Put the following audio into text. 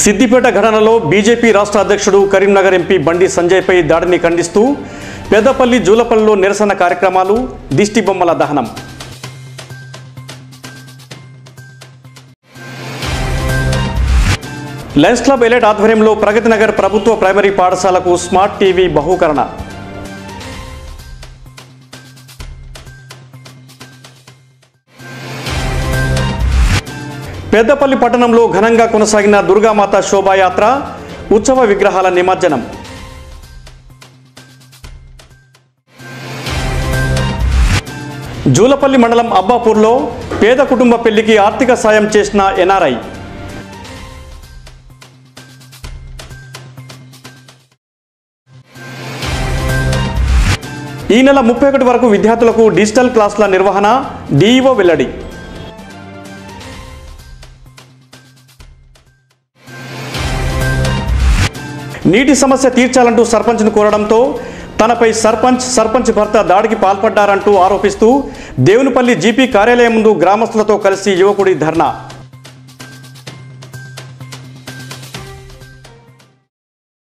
సిద్దిపేట ఘటనలో బీజేపీ రాష్ట్ర అధ్యక్షుడు కరీంనగర్ ఎంపీ బండి సంజయ్పై దాడిని ఖండిస్తూ పెద్దపల్లి జూలపల్లిలో నిరసన కార్యక్రమాలు దిష్టిబొమ్మల దహనం లయన్స్ క్లబ్ ఎలైట్ ఆధ్వర్యంలో ప్రగతి నగర్ ప్రభుత్వ ప్రైమరీ పాఠశాలకు స్మార్ట్ టీవీ బహూకరణ పెద్దపల్లి పట్టణంలో ఘనంగా కొనసాగిన దుర్గామాత శోభాయాత్ర ఉత్సవ విగ్రహాల నిమజ్జనం జూలపల్లి మండలం అబ్బాపూర్లో పేద కుటుంబ పెళ్లికి ఆర్థిక సాయం చేసిన ఎన్ఆర్ఐ ఈ నెల ముప్పై ఒకటి వరకు విద్యార్థులకు డిజిటల్ క్లాసుల నిర్వహణ డిఈఓ వెల్లడి నీటి సమస్య తీర్చాలంటూ సర్పంచ్ను కోరడంతో తనపై సర్పంచ్ సర్పంచ్ భర్త దాడికి పాల్పడ్డారంటూ ఆరోపిస్తూ దేవునిపల్లి జీపీ కార్యాలయం ముందు గ్రామస్తులతో కలిసి యువకుడి ధర్నా